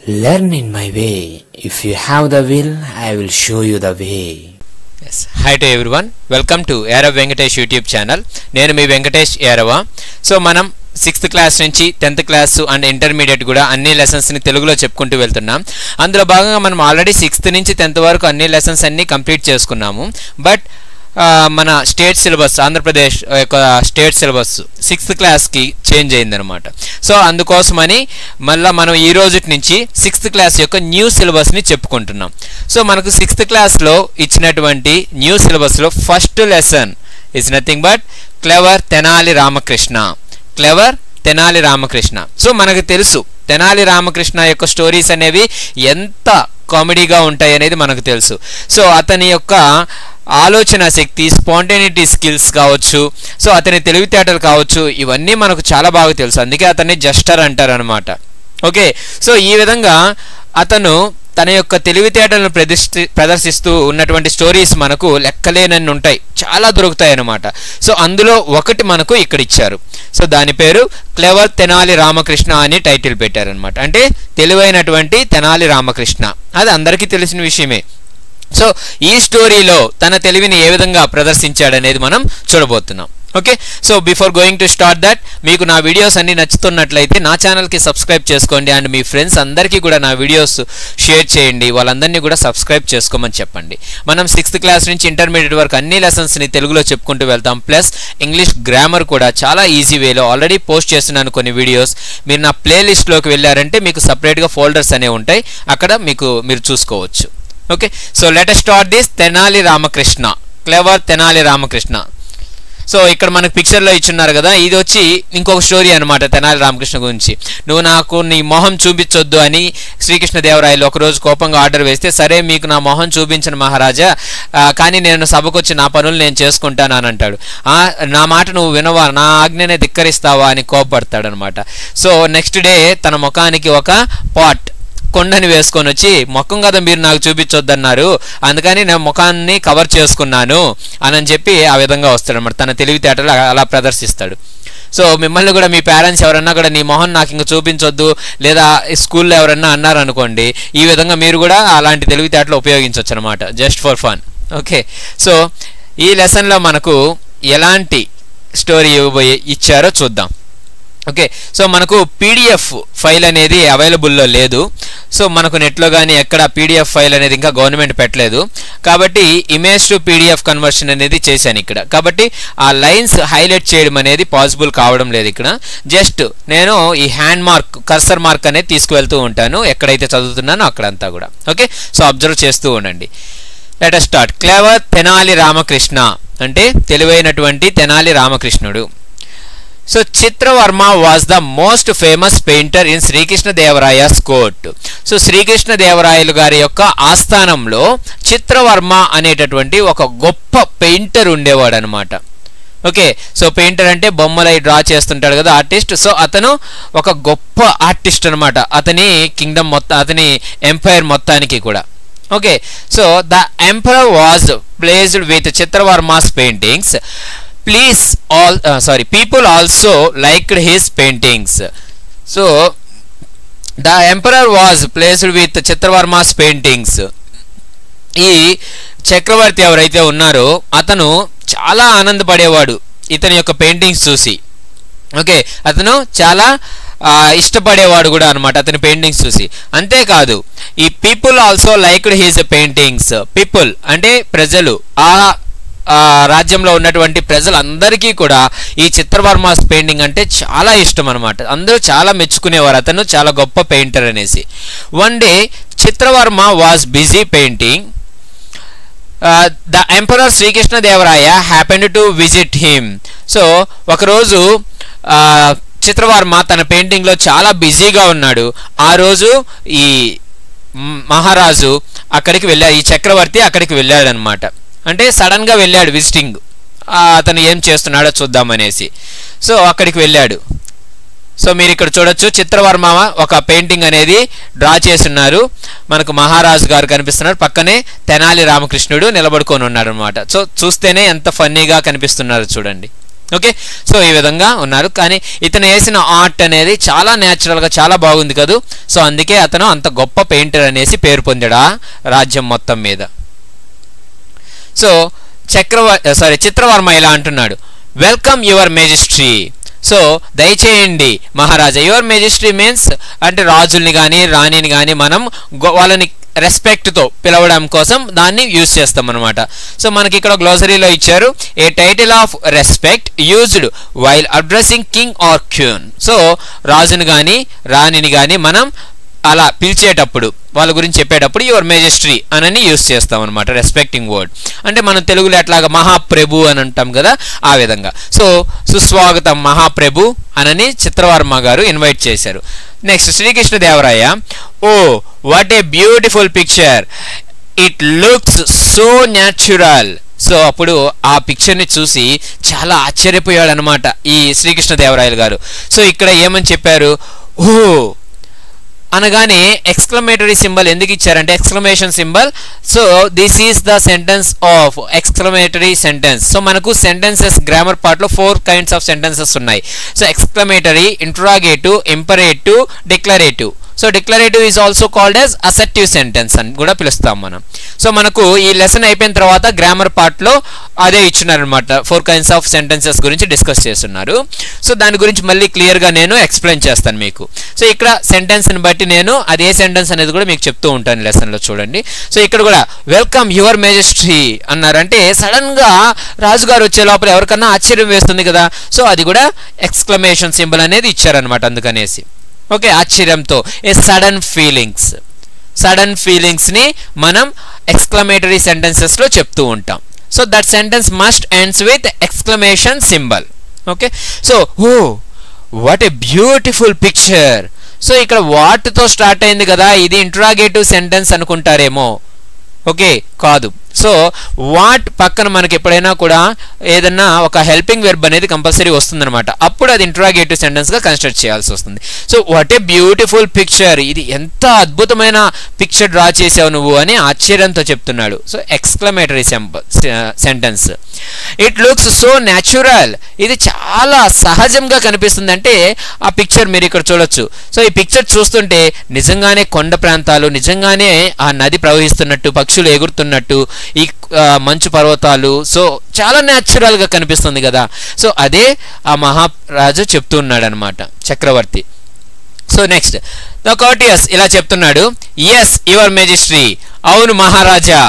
Learn in my way. If you have the will, I will show you the way. Yes hi to everyone welcome to Erav Venkatesh YouTube channel నేను మీ Venkatesh Erav so మనం sixth class నుంచి tenth class and intermediate కూడా అన్ని లెసన్స్ని తెలుగులో చెప్పుకుంటూ వెళ్తున్నాం అందులో భాగంగా మనం ఆల్రెడీ సిక్స్త్ నుంచి టెన్త్ వరకు అన్ని లెసన్స్ అన్ని కంప్లీట్ చేసుకున్నాము బట్ మన స్టేట్ సిలబస్ ఆంధ్రప్రదేశ్ యొక్క స్టేట్ సిలబస్ సిక్స్త్ క్లాస్కి చేంజ్ అయిందనమాట సో అందుకోసమని మళ్ళీ మనం ఈ రోజు నుంచి సిక్స్త్ క్లాస్ యొక్క న్యూ సిలబస్ని చెప్పుకుంటున్నాం సో మనకు సిక్స్త్ క్లాస్లో ఇచ్చినటువంటి న్యూ సిలబస్లో first lesson is nothing but clever Tenali Ramakrishna clever Tenali Ramakrishna so మనకు తెలుసు తెనాలి రామకృష్ణ యొక్క స్టోరీస్ అనేవి ఎంత కామెడీగా ఉంటాయి అనేది మనకు తెలుసు సో అతని యొక్క ఆలోచన శక్తి స్పాంటేనిటీ స్కిల్స్ కావచ్చు సో అతని తెలివితేటలు కావచ్చు ఇవన్నీ మనకు చాలా బాగా తెలుసు అందుకే అతన్ని జస్టర్ అంటారు అనమాట ఓకే సో ఈ విధంగా అతను తన యొక్క తెలివితేటలను ప్రదర్శి ప్రదర్శిస్తూ ఉన్నటువంటి స్టోరీస్ మనకు లెక్కలేనన్ని ఉంటాయి చాలా దొరుకుతాయి అన్నమాట సో అందులో ఒకటి మనకు ఇక్కడ ఇచ్చారు సో దాని పేరు క్లెవర్ తెనాలి రామకృష్ణ అని టైటిల్ పెట్టారనమాట అంటే తెలివైనటువంటి తెనాలి రామకృష్ణ అది అందరికీ తెలిసిన విషయమే సో ఈ స్టోరీలో తన తెలివిని ఏ విధంగా ప్రదర్శించాడనేది మనం చూడబోతున్నాం okay so before going to start that మీకు నా వీడియోస్ అన్ని నచ్చుతున్నట్లయితే నా ఛానల్కి సబ్స్క్రైబ్ చేసుకోండి అండ్ మీ ఫ్రెండ్స్ అందరికీ కూడా నా వీడియోస్ షేర్ చేయండి వాళ్ళందరినీ కూడా సబ్స్క్రైబ్ చేసుకోమని చెప్పండి మనం సిక్స్త్ క్లాస్ నుంచి ఇంటర్మీడియట్ వరకు అన్ని లెసన్స్ని తెలుగులో చెప్పుకుంటూ వెళ్తాం ప్లస్ ఇంగ్లీష్ గ్రామర్ కూడా చాలా ఈజీ వేలో ఆల్రెడీ పోస్ట్ చేస్తున్నాను కొన్ని వీడియోస్ మీరు నా ప్లేలిస్ట్లోకి వెళ్ళారంటే మీకు సపరేట్గా ఫోల్డర్స్ అనేవి ఉంటాయి అక్కడ మీకు మీరు చూసుకోవచ్చు okay so let start this Tenali Ramakrishna clever Tenali Ramakrishna so ఇక్కడ మనకు పిక్చర్లో ఇచ్చున్నారు కదా ఇది వచ్చి ఇంకొక స్టోరీ అనమాట తెనాలి రామకృష్ణ గురించి నువ్వు నాకు నీ మొహం చూపించొద్దు అని శ్రీకృష్ణదేవరాయలు ఒకరోజు కోపంగా ఆర్డర్ వేస్తే సరే మీకు నా మొహం చూపించను మహారాజా కానీ నేను సభకు వచ్చి నా పనులు నేను చేసుకుంటాను అని అంటాడు నా మాట నువ్వు వినవా నా ఆజ్ఞనే ధిక్కరిస్తావా అని కోపడతాడు అనమాట సో నెక్స్ట్ డే తన ముఖానికి ఒక పాట్ కొండని వేసుకొని వచ్చి ముఖం కదా మీరు నాకు చూపించొద్దన్నారు అందుకని నేను ముఖాన్ని కవర్ చేసుకున్నాను అని చెప్పి ఆ విధంగా వస్తాడు అనమాట తన తెలివితేటలు అలా ప్రదర్శిస్తాడు సో మిమ్మల్ని కూడా మీ పేరెంట్స్ ఎవరన్నా కూడా నీ మొహం నాకు ఇంకా చూపించొద్దు లేదా స్కూల్లో ఎవరన్నా అన్నారనుకోండి ఈ విధంగా మీరు కూడా అలాంటి తెలివితేటలు ఉపయోగించవచ్చు అనమాట just for fun okay so ఈ లెసన్లో మనకు ఎలాంటి స్టోరీ ఇవ్వబోయే ఇచ్చారో చూద్దాం ఓకే సో మనకు పీడిఎఫ్ ఫైల్ అనేది అవైలబుల్లో లేదు సో మనకు నెట్లో కానీ ఎక్కడ పీడిఎఫ్ ఫైల్ అనేది ఇంకా గవర్నమెంట్ పెట్టలేదు కాబట్టి ఇమేజ్ టు పీడిఎఫ్ కన్వర్షన్ అనేది చేశాను ఇక్కడ కాబట్టి ఆ లైన్స్ హైలైట్ చేయడం అనేది పాసిబుల్ కావడం లేదు ఇక్కడ జస్ట్ నేను ఈ హ్యాండ్ మార్క్ కర్సర్ మార్క్ అనేది తీసుకువెళ్తూ ఉంటాను ఎక్కడైతే చదువుతున్నానో అక్కడంతా కూడా ఓకే సో అబ్జర్వ్ చేస్తూ ఉండండి let start clever Tenali Ramakrishna అంటే తెలివైనటువంటి తెనాలి రామకృష్ణుడు so Chitravarma was the most famous painter in Srikrishna Devaraya's court so Srikrishna Devarayalu గారి యొక్క ఆస్థానంలో చిత్రవర్మ అనేటటువంటి ఒక గొప్ప పెయింటర్ ఉండేవాడు అనమాట ఓకే సో పెయింటర్ అంటే బొమ్మలు డ్రా చేస్తుంటాడు కదా ఆర్టిస్ట్ సో అతను ఒక గొప్ప ఆర్టిస్ట్ అనమాట అతని కింగ్డమ్ మొత్తం అతని ఎంపైర్ మొత్తానికి కూడా okay so the emperor was placed with Chitravarma's paintings please all sorry people also liked his paintings so the emperor was placed with Chitravarma's paintings ఈ చక్రవర్తి ఎవరైతే ఉన్నారో అతను చాలా ఆనందపడేవాడు ఇతని యొక్క పెయింటింగ్స్ చూసి ఓకే అతను చాలా ఇష్టపడేవాడు కూడా అనమాట అతని పెయింటింగ్స్ చూసి అంతేకాదు ఈ people also liked his paintings people అంటే ప్రజలు ఆ రాజ్యంలో ఉన్నటువంటి ప్రజలందరికీ కూడా ఈ చిత్రవర్మాస్ పెయింటింగ్ అంటే చాలా ఇష్టం అనమాట అందరూ చాలా మెచ్చుకునేవారు అతను చాలా గొప్ప పెయింటర్ అనేసి one day Chitravarma was busy painting the emperor Srikrishna Devaraya happened to visit him so ఒకరోజు చిత్రవర్మ తన పెయింటింగ్లో చాలా బిజీగా ఉన్నాడు ఆ రోజు ఈ మహారాజు అక్కడికి వెళ్ళాడు ఈ చక్రవర్తి అక్కడికి వెళ్ళాడు అనమాట అంటే సడన్గా వెళ్ళాడు విజిటింగ్ అతను ఏం చేస్తున్నాడో చూద్దామనేసి సో అక్కడికి వెళ్ళాడు సో మీరు ఇక్కడ చూడొచ్చు చిత్రవర్మ ఒక పెయింటింగ్ అనేది డ్రా చేస్తున్నారు మనకు మహారాజు గారు కనిపిస్తున్నారు పక్కనే తెనాలి రామకృష్ణుడు నిలబడుకొని ఉన్నాడు అనమాట సో చూస్తేనే ఎంత ఫన్నీగా కనిపిస్తున్నారు చూడండి ఓకే సో ఈ విధంగా ఉన్నారు కానీ ఇతను వేసిన ఆర్ట్ అనేది చాలా న్యాచురల్గా చాలా బాగుంది కదూ సో అందుకే అతను అంత గొప్ప పెయింటర్ అనేసి పేరు పొందాడు ఆ రాజ్యం మొత్తం మీద సో చక్రవ సారీ చిత్రవర్మ ఇలా అంటున్నాడు వెల్కమ్ యువర్ మెజిస్ట్రీ సో దయచేయండి మహారాజా యువర్ మెజిస్ట్రీ మీన్స్ అంటే రాజుల్ని కానీ రాణిని కానీ మనం గొ- వాళ్ళని రెస్పెక్ట్తో పిలవడం కోసం దాన్ని యూజ్ చేస్తాం అనమాట సో మనకి ఇక్కడ గ్లోసరీలో ఇచ్చారు a title of respect used while addressing king or queen so రాజుని కానీ రాణిని కానీ మనం అలా పిలిచేటప్పుడు వాళ్ళ గురించి చెప్పేటప్పుడు యువర్ మేజెస్ట్రీ అనని యూస్ చేస్తాం అనమాట రెస్పెక్టింగ్ వర్డ్ అంటే మనం తెలుగులో ఎట్లాగా మహాప్రభు అని అంటాం కదా ఆ విధంగా సో సుస్వాగతం మహాప్రభు అనని చిత్రవర్మ గారు ఇన్వైట్ చేశారు next Srikrishnadevaraya oh what a beautiful picture it looks so natural so అప్పుడు ఆ పిక్చర్ని చూసి చాలా ఆశ్చర్యపోయాడు అనమాట ఈ శ్రీకృష్ణదేవరాయలు గారు సో ఇక్కడ ఏమని చెప్పారు ఓ అనగానే ఎక్స్క్లమేటరీ సింబల్ ఎందుకు ఇచ్చారంటే exclamation symbol so this is the sentence of exclamatory sentence so మనకు సెంటెన్సెస్ గ్రామర్ పార్ట్లో ఫోర్ కైండ్స్ ఆఫ్ సెంటెన్సెస్ ఉన్నాయి so exclamatory interrogative imperative declarative so declarative is also called as assertive sentence అని కూడా పిలుస్తాం మనం so మనకు ఈ lesson అయిపోయిన తర్వాత గ్రామర్ పార్ట్లో అదే ఇచ్చినారనమాట ఫోర్ కైండ్స్ ఆఫ్ సెంటెన్సెస్ గురించి డిస్కస్ చేస్తున్నారు సో దాని గురించి మళ్ళీ క్లియర్గా నేను ఎక్స్ప్లెయిన్ చేస్తాను మీకు సో ఇక్కడ సెంటెన్స్ని బట్టి నేను అది ఏ సెంటెన్స్ అనేది కూడా మీకు చెప్తూ ఉంటాను లెసన్లో చూడండి సో ఇక్కడ కూడా వెల్కమ్ యువర్ మేజెస్ట్రీ అన్నారంటే సడన్గా రాజుగారు వచ్చే లోపల ఎవరికన్నా ఆశ్చర్యం వేస్తుంది కదా సో అది కూడా ఎక్స్క్లమేషన్ సింబల్ అనేది ఇచ్చారనమాట అందుకనేసి ఓకే ఆశ్చర్యంతో ఏ సడన్ ఫీలింగ్స్ సడన్ ఫీలింగ్స్ని మనం ఎక్స్క్లమేటరీ సెంటెన్సెస్లో చెప్తూ ఉంటాం so that sentence must ends with exclamation symbol okay so oh what a beautiful picture so ఇక్కడ వాట్తో స్టార్ట్ అయింది కదా ఇది ఇంట్రాగేటివ్ సెంటెన్స్ అనుకుంటారేమో ఓకే కాదు సో వాట్ పక్కన మనకి ఎప్పుడైనా కూడా ఏదన్నా ఒక హెల్పింగ్ వెర్బ్ అనేది కంపల్సరీ వస్తుందన్నమాట అప్పుడు అది ఇంట్రాగేటివ్ సెంటెన్స్గా కన్స్ట్రక్ట్ చేయాల్సి వస్తుంది so what a beautiful picture ఇది ఎంత అద్భుతమైన పిక్చర్ డ్రా చేసావు నువ్వు అని ఆశ్చర్యంతో చెప్తున్నాడు so exclamatory sentence it looks so natural ఇది చాలా సహజంగా కనిపిస్తుంది అంటే ఆ పిక్చర్ మీరు ఇక్కడ చూడొచ్చు సో ఈ పిక్చర్ చూస్తుంటే నిజంగానే కొండ ప్రాంతాలు నిజంగానే ఆ నది ప్రవహిస్తున్నట్టు పక్షులు ఎగురుతున్నట్టు ఈ ఆ, మంచు పర్వతాలు సో చాలా న్యాచురల్గా కనిపిస్తుంది కదా సో అదే ఆ మహారాజు చెప్తున్నాడు అనమాట చక్రవర్తి సో నెక్స్ట్ ద కోటియస్ ఇలా చెప్తున్నాడు ఎస్ యువర్ మెజిస్ట్రీ అవును మహారాజా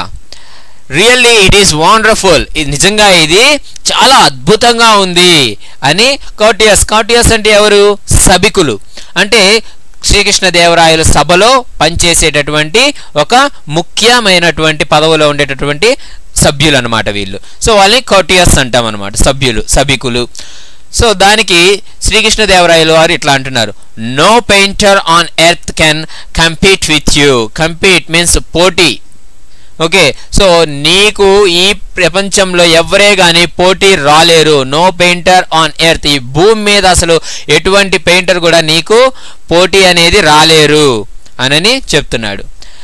రియల్లీ ఇట్ ఈస్ వండర్ఫుల్ ఇది నిజంగా ఇది చాలా అద్భుతంగా ఉంది అని కౌటియస్ కౌటియస్ అంటే ఎవరు సభికులు అంటే శ్రీకృష్ణదేవరాయల సభలో పనిచేసేటటువంటి ఒక ముఖ్యమైనటువంటి పదవిలో ఉండేటటువంటి సభ్యులు అనమాట వీళ్ళు సో వాళ్ళని కౌటియస్ అంటాం అనమాట సభ్యులు సభికులు సో దానికి శ్రీకృష్ణదేవరాయలు వారు ఇట్లా అంటున్నారు no painter on earth can compete with you compete means పోటీ ఓకే సో నీకు ఈ ప్రపంచంలో ఎవరే కానీ పోటీ రాలేరు నో పెయింటర్ ఆన్ ఎర్త్ ఈ భూమి మీద అసలు ఎటువంటి పెయింటర్ కూడా నీకు పోటీ అనేది రాలేరు అనని చెప్తున్నాడు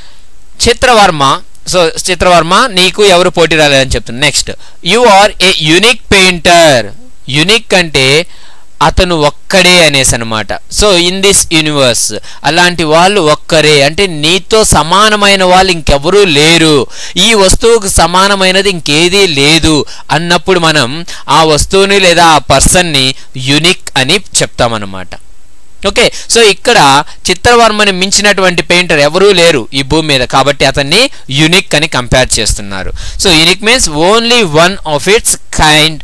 చిత్రవర్మ సో చిత్రవర్మ నీకు ఎవరు పోటీ రాలేరని చెప్తున్నా next you are a unique painter unique అంటే అతను ఒక్కడే అనేసి అనమాట సో ఇన్ దిస్ యూనివర్స్ అలాంటి వాళ్ళు ఒక్కరే అంటే నీతో సమానమైన వాళ్ళు ఇంకెవరూ లేరు ఈ వస్తువుకు సమానమైనది ఇంకేదీ లేదు అన్నప్పుడు మనం ఆ వస్తువుని లేదా ఆ పర్సన్ని యునిక్ అని చెప్తామన్నమాట ఓకే సో ఇక్కడ చిత్రవర్మని మించినటువంటి పెయింటర్ ఎవరూ లేరు ఈ భూమి మీద కాబట్టి అతన్ని యునిక్ అని కంపేర్ చేస్తున్నారు so unique means only one of its kind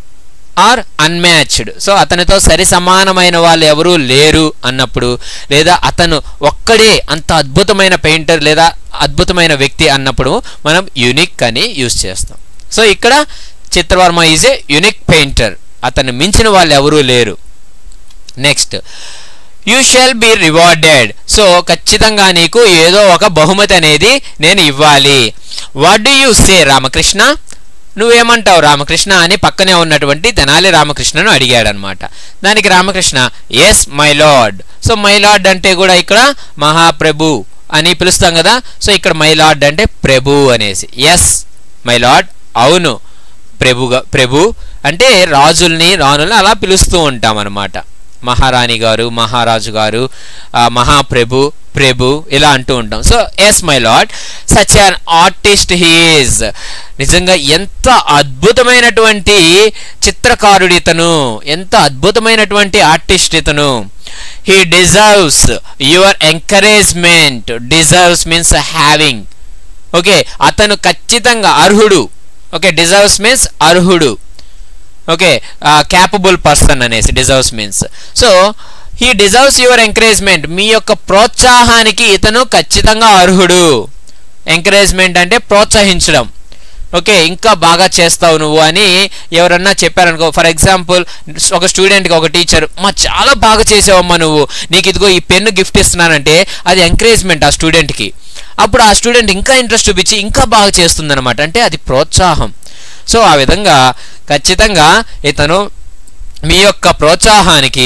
or unmatched so అతనితో సరి సమానమైన వాళ్ళు ఎవరూ లేరు అన్నప్పుడు లేదా అతను ఒక్కడే అంత అద్భుతమైన పెయింటర్ లేదా అద్భుతమైన వ్యక్తి అన్నప్పుడు మనం యునిక్ అని యూజ్ చేస్తాం సో ఇక్కడ Chitravarma is a unique painter అతను మించిన వాళ్ళు ఎవరూ లేరు next you shall be rewarded so ఖచ్చితంగా నీకు ఏదో ఒక బహుమతి అనేది నేను ఇవ్వాలి what do you say Ramakrishna నువ్వేమంటావు రామకృష్ణ అని పక్కనే ఉన్నటువంటి తెనాలి రామకృష్ణను అడిగాడనమాట దానికి Ramakrishna yes my lord so my lord అంటే కూడా ఇక్కడ మహాప్రభు అని పిలుస్తాం కదా సో ఇక్కడ మై లార్డ్ అంటే ప్రభు అనేసి ఎస్ మై లార్డ్ అవును ప్రభుగా ప్రభు అంటే రాజుల్ని రాణుల్ని అలా పిలుస్తూ ఉంటాం అనమాట మహారాణి గారు మహారాజు గారు ఆ, మహాప్రభు ప్రభు ఇలా అంటూ ఉంటాం so yes my lord such an artist he is నిజంగా ఎంత అద్భుతమైనటువంటి చిత్రకారుడు ఇతను ఎంత అద్భుతమైనటువంటి ఆర్టిస్ట్ ఇతను he deserves your encouragement deserves means having okay అతను ఖచ్చితంగా అర్హుడు ఓకే డిజర్వ్స్ మీన్స్ అర్హుడు ఓకే క్యాపబుల్ పర్సన్ అనేసి deserves means so he deserves your encouragement మీ యొక్క ప్రోత్సాహానికి ఇతను ఖచ్చితంగా అర్హుడు ఎంకరేజ్మెంట్ అంటే ప్రోత్సహించడం ఓకే ఇంకా బాగా చేస్తావు నువ్వు అని ఎవరన్నా చెప్పారనుకో ఫర్ ఎగ్జాంపుల్ ఒక స్టూడెంట్కి ఒక టీచర్ మా చాలా బాగా చేసావమ్మా నువ్వు నీకు ఇదిగో ఈ పెన్ను గిఫ్ట్ ఇస్తున్నానంటే అది ఎంకరేజ్మెంట్ ఆ స్టూడెంట్కి అప్పుడు ఆ స్టూడెంట్ ఇంకా ఇంట్రెస్ట్ చూపించి ఇంకా బాగా చేస్తుందన్నమాట అంటే అది ప్రోత్సాహం సో ఆ విధంగా ఖచ్చితంగా ఇతను మీ యొక్క ప్రోత్సాహానికి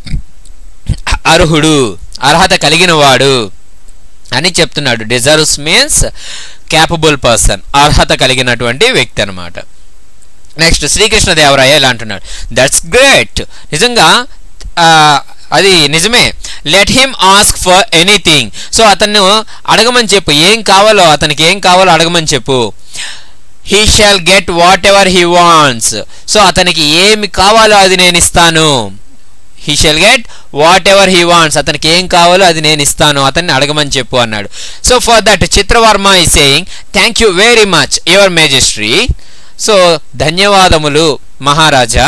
అర్హుడు అర్హత కలిగిన వాడు అని చెప్తున్నాడు డిజర్వ్స్ మీన్స్ క్యాపబుల్ పర్సన్ అర్హత కలిగినటువంటి వ్యక్తి అనమాట నెక్స్ట్ శ్రీకృష్ణదేవరాయ ఇలా అంటున్నాడు దట్స్ గ్రేట్ నిజంగా ఆ, అది నిజమే let him ask for anything so అతను అడగమని చెప్పు ఏం కావాలో అతనికి ఏం కావాలో అడగమని చెప్పు he shall get whatever he wants so అతనికి ఏమి కావాలో అది నేను ఇస్తాను he shall get whatever he wants అతనికి ఏం కావాలో అది నేను ఇస్తాను అతన్ని అడగమని చెప్పు అన్నాడు సో ఫర్ దట్ చిత్రవర్మ ఈ saying thank you very much your majesty so ధన్యవాదములు Maharaja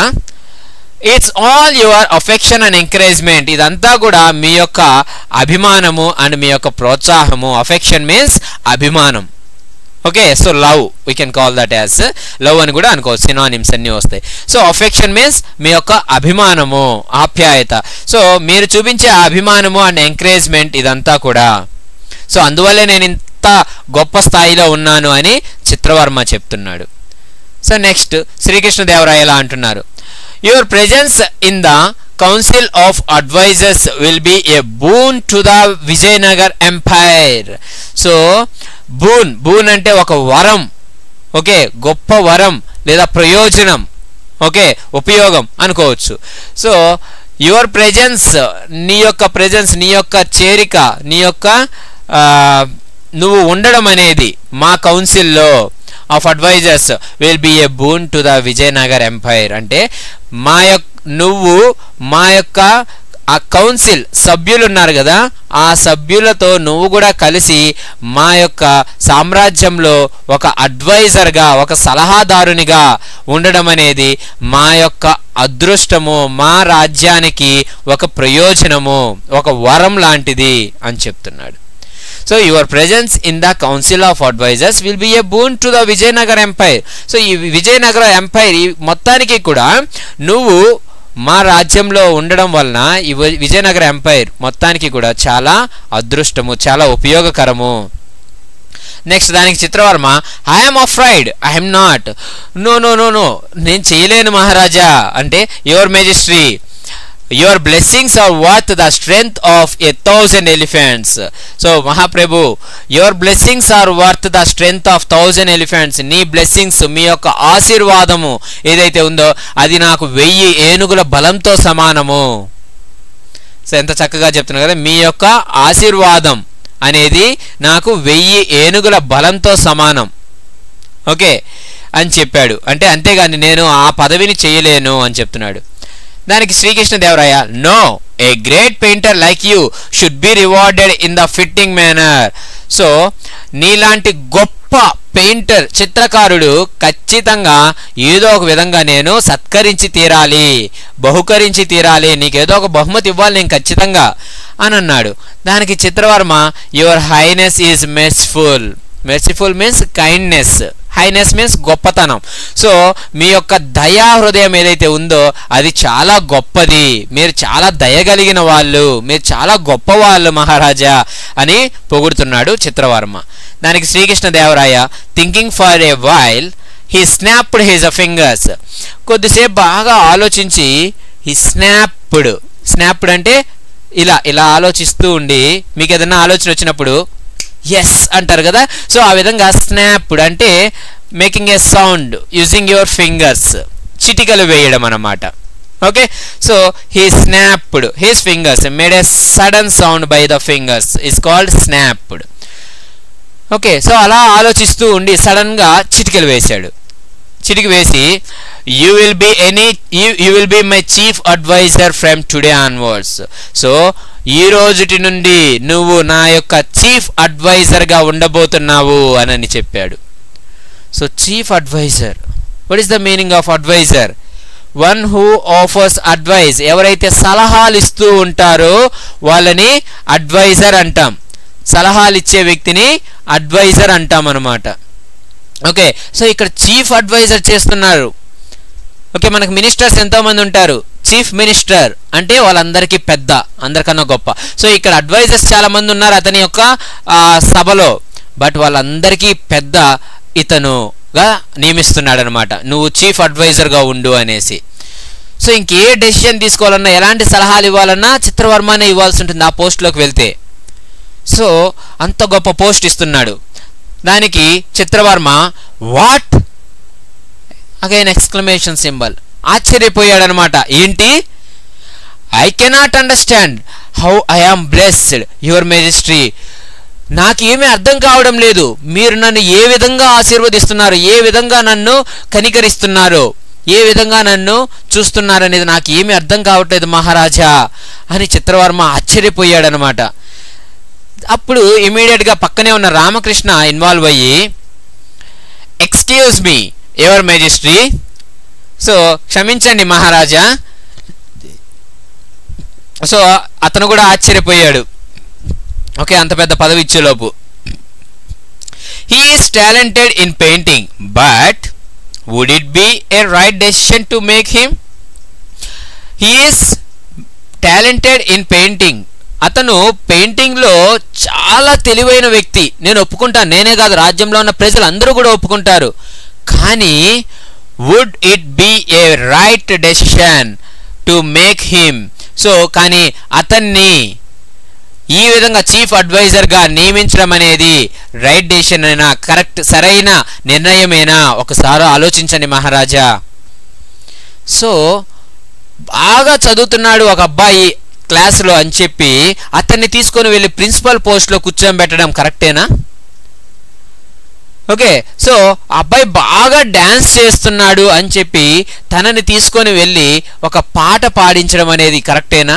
it's all your affection and encouragement ఇదంతా కూడా మీ యొక్క అభిమానము అండ్ మీ యొక్క ప్రోత్సాహము అఫెక్షన్ మీన్స్ అభిమానం okay so love we can call that as love అని కూడా అనుకోవచ్చు సినానిమ్స్ అన్నీ వస్తాయి సో అఫెక్షన్ మీన్స్ మీ యొక్క అభిమానము ఆప్యాయత సో మీరు చూపించే ఆ అభిమానము అండ్ ఎంకరేజ్మెంట్ ఇదంతా కూడా సో అందువల్లే నేను ఇంత గొప్ప స్థాయిలో ఉన్నాను అని చిత్రవర్మ చెప్తున్నాడు సో నెక్స్ట్ శ్రీకృష్ణదేవరాయ ఎలా అంటున్నారు your presence in the council of advisers will be a boon to the Vijayanagar empire so boon boon అంటే ఒక వరం ఓకే గొప్ప వరం లేదా ప్రయోజనం ఓకే ఉపయోగం అనుకోవచ్చు సో యువర్ ప్రెజెన్స్ నీ యొక్క ప్రెజెన్స్ నీ యొక్క చేరిక నీ యొక్క ఆ, నువ్వు ఉండడం అనేది మా కౌన్సిల్లో of advisers will be a boon to the Vijayanagar empire అంటే మా యొక్క నువ్వు మా యొక్క ఆ కౌన్సిల్ సభ్యులు ఉన్నారు కదా ఆ సభ్యులతో నువ్వు కూడా కలిసి మా యొక్క సామ్రాజ్యంలో ఒక అడ్వైజర్గా ఒక సలహాదారునిగా ఉండడం అనేది మా యొక్క అదృష్టము మా రాజ్యానికి ఒక ప్రయోజనము ఒక వరం లాంటిది అని చెప్తున్నాడు so your presence in the council of advisers will be a boon to the Vijayanagar empire so ఈ విజయనగర ఎంపైర్ ఈ మొత్తానికి కూడా నువ్వు మా రాజ్యంలో ఉండడం వలన ఈ వి- విజయనగర ఎంపైర్ మొత్తానికి కూడా చాలా అదృష్టము చాలా ఉపయోగకరము నెక్స్ట్ దానికి Chitravarma I'm afraid I'm not no no no no నేను చేయలేను మహారాజా అంటే your majesty your blessings are worth the strength of a thousand elephants so మహాప్రభు your blessings are worth the strength of thousand elephants నీ blessings మీ యొక్క ఆశీర్వాదము ఏదైతే ఉందో అది నాకు వెయ్యి ఏనుగుల బలంతో సమానము సో ఎంత చక్కగా చెప్తున్నారు కదా మీ యొక్క ఆశీర్వాదం అనేది నాకు వెయ్యి ఏనుగుల బలంతో సమానం ఓకే అని చెప్పాడు అంటే అంతేగాని నేను ఆ పదవిని చేయలేను అని చెప్తున్నాడు దానికి Srikrishnadevaraya no a great painter like you should be rewarded in the fitting manner so నీలాంటి గొప్ప పెయింటర్ చిత్రకారుడు ఖచ్చితంగా ఏదో ఒక విధంగా నేను సత్కరించి తీరాలి బహుకరించి తీరాలి నీకేదో ఒక బహుమతి ఇవ్వాలి నేను ఖచ్చితంగా అని అన్నాడు దానికి Chitravarma your highness is merciful merciful means kindness highness means గొప్పతనం సో మీ యొక్క దయా హృదయం ఏదైతే ఉందో అది చాలా గొప్పది మీరు చాలా దయగలిగిన వాళ్ళు మీరు చాలా గొప్పవాళ్ళు మహారాజా అని పొగుడుతున్నాడు చిత్రవర్మ దానికి Srikrishnadevaraya thinking for a while he snapped his fingers కొద్దిసేపు బాగా ఆలోచించి హీ స్నాప్డ్ స్నాప్డ్ అంటే ఇలా ఇలా ఆలోచిస్తూ ఉండి మీకు ఏదైనా ఆలోచన వచ్చినప్పుడు ఎస్ అంటారు కదా సో ఆ విధంగా స్నాప్డ్ అంటే making a sound using your fingers చిటికలు వేయడం అన్నమాట okay so he snapped his fingers made a sudden sound by the fingers is called snapped okay so అలా ఆలోచిస్తూ ఉండి సడన్గా చిటికలు వేశాడు చిటికి వేసి you will be any you will be my chief adviser from today onwards so ఈ రోజుటి నుండి నువ్వు నా యొక్క చీఫ్ అడ్వైజర్గా ఉండబోతున్నావు అని చెప్పాడు so chief adviser what is the meaning of adviser one who offers advice ఎవరైతే సలహాలు ఇస్తూ ఉంటారో వాళ్ళని అడ్వైజర్ అంటాం సలహాలు ఇచ్చే వ్యక్తిని అడ్వైజర్ అంటాం అనమాట ఓకే సో ఇక్కడ చీఫ్ అడ్వైజర్ చేస్తున్నారు ఓకే మనకు మినిస్టర్స్ ఎంతోమంది ఉంటారు చీఫ్ మినిస్టర్ అంటే వాళ్ళందరికీ పెద్ద అందరికన్నా గొప్ప సో ఇక్కడ అడ్వైజర్స్ చాలా మంది ఉన్నారు అతని యొక్క ఆ, సభలో బట్ వాళ్ళందరికీ పెద్ద ఇతనుగా నియమిస్తున్నాడు అనమాట నువ్వు చీఫ్ అడ్వైజర్గా ఉండు అనేసి సో ఇంకే డెసిషన్ తీసుకోవాలన్నా ఎలాంటి సలహాలు ఇవ్వాలన్నా చిత్రవర్మనే ఇవ్వాల్సి ఉంటుంది ఆ పోస్ట్లోకి వెళ్తే సో అంత గొప్ప పోస్ట్ ఇస్తున్నాడు దానికి Chitravarma what again exclamation symbol ఆశ్చర్యపోయాడనమాట ఏంటి I cannot understand how I am blessed your majesty నాకేమీ అర్థం కావడం లేదు మీరు నన్ను ఏ విధంగా ఆశీర్వదిస్తున్నారు ఏ విధంగా నన్ను కనికరిస్తున్నారు ఏ విధంగా నన్ను చూస్తున్నారు అనేది నాకు ఏమీ అర్థం కావట్లేదు మహారాజా అని చిత్రవర్మ ఆశ్చర్యపోయాడనమాట అప్పుడు ఇమీడియట్గా పక్కనే ఉన్న రామకృష్ణ ఇన్వాల్వ్ అయ్యి excuse me your majesty so క్షమించండి మహారాజా సో అతను కూడా ఆశ్చర్యపోయాడు ఓకే అంత పెద్ద పదవి ఇచ్చేలోపు he is talented in painting but would it be a right decision to make him he is talented in painting అతను పెయింటింగ్లో చాలా తెలివైన వ్యక్తి నేను ఒప్పుకుంటాను నేనే కాదు రాజ్యంలో ఉన్న ప్రజలు అందరూ కూడా ఒప్పుకుంటారు కానీ would it be a right decision to make him so కానీ అతన్ని ఈ విధంగా చీఫ్ అడ్వైజర్గా నియమించడం అనేది రైట్ డెసిషన్ అయినా కరెక్ట్ సరైన నిర్ణయమేనా ఒకసారి ఆలోచించండి మహారాజా సో బాగా చదువుతున్నాడు ఒక అబ్బాయి క్లాసులో అని చెప్పి అతన్ని తీసుకొని వెళ్ళి ప్రిన్సిపల్ పోస్ట్లో కూర్చోబెట్టడం కరెక్టేనా ఓకే సో అబ్బాయి బాగా డ్యాన్స్ చేస్తున్నాడు అని చెప్పి తనని తీసుకొని వెళ్ళి ఒక పాట పాడించడం అనేది కరెక్టేనా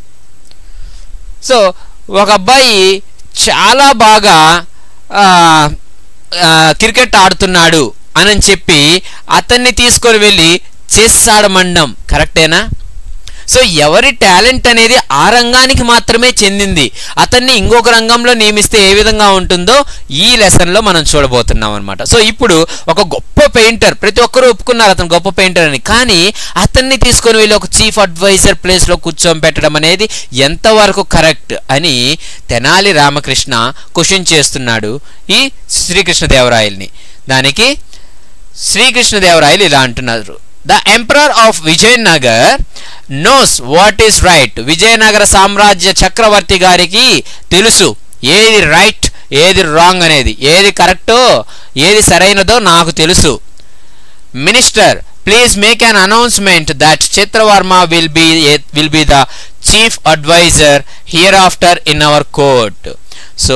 సో ఒక అబ్బాయి చాలా బాగా ఆ, ఆ, క్రికెట్ ఆడుతున్నాడు అని చెప్పి అతన్ని తీసుకొని వెళ్ళి చెస్ ఆడమండం కరెక్టేనా సో ఎవరి టాలెంట్ అనేది ఆ రంగానికి మాత్రమే చెందింది అతన్ని ఇంకొక రంగంలో నియమిస్తే ఏ విధంగా ఉంటుందో ఈ లెసన్లో మనం చూడబోతున్నాం అనమాట సో ఇప్పుడు ఒక గొప్ప పెయింటర్ ప్రతి ఒక్కరూ ఒప్పుకున్నారు అతను గొప్ప పెయింటర్ అని కానీ అతన్ని తీసుకొని వెళ్ళి ఒక చీఫ్ అడ్వైజర్ ప్లేస్లో కూర్చోబెట్టడం అనేది ఎంతవరకు కరెక్ట్ అని తెనాలి రామకృష్ణ క్వశ్చన్ చేస్తున్నాడు ఈ శ్రీకృష్ణదేవరాయల్ని దానికి శ్రీకృష్ణదేవరాయలు ఇలా అంటున్నారు the emperor of Vijayanagar knows what is right Vijayanagara సామ్రాజ్య చక్రవర్తి గారికి తెలుసు ఏది రైట్ ఏది రాంగ్ అనేది ఏది కరెక్టో ఏది సరైనదో నాకు తెలుసు minister please make an announcement that Chitravarma will be will be the chief adviser hereafter in our court so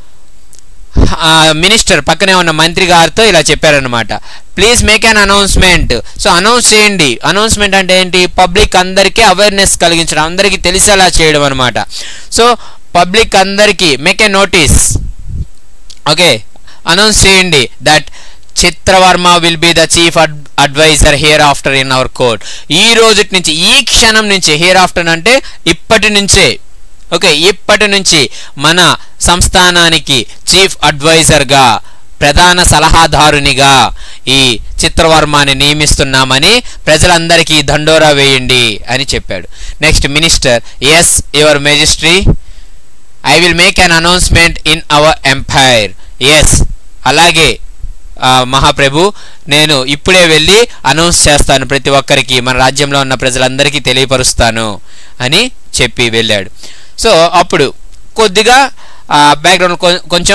minister పక్కనే ఉన్న మంత్రి గారితో ఇలా చెప్పారనమాట please make an announcement so announce చేయండి అనౌన్స్మెంట్ అంటే ఏంటి పబ్లిక్ అందరికీ అవేర్నెస్ కలిగించడం అందరికీ తెలిసేలా చేయడం అనమాట సో పబ్లిక్ అందరికీ make a notice okay announce చేయండి that Chitravarma will be the chief adviser hereafter in our court ఈ రోజు నుంచి ఈ క్షణం నుంచి హియర్ ఆఫ్టర్ అంటే ఇప్పటి నుంచే ఓకే ఇప్పటి నుంచి మన సంస్థానానికి చీఫ్ అడ్వైజర్గా ప్రధాన సలహాదారునిగా ఈ చిత్రవర్మని నియమిస్తున్నామని ప్రజలందరికీ దండోరా వేయండి అని చెప్పాడు next minister yes your majesty I will make an announcement in our empire yes అలాగే ఆ, మహాప్రభు నేను ఇప్పుడే వెళ్ళి అనౌన్స్ చేస్తాను ప్రతి ఒక్కరికి మన రాజ్యంలో ఉన్న ప్రజలందరికీ తెలియపరుస్తాను అని చెప్పి వెళ్ళాడు సో అప్పుడు కొద్దిగా బ్యాక్గ్రౌండ్ కొంచెం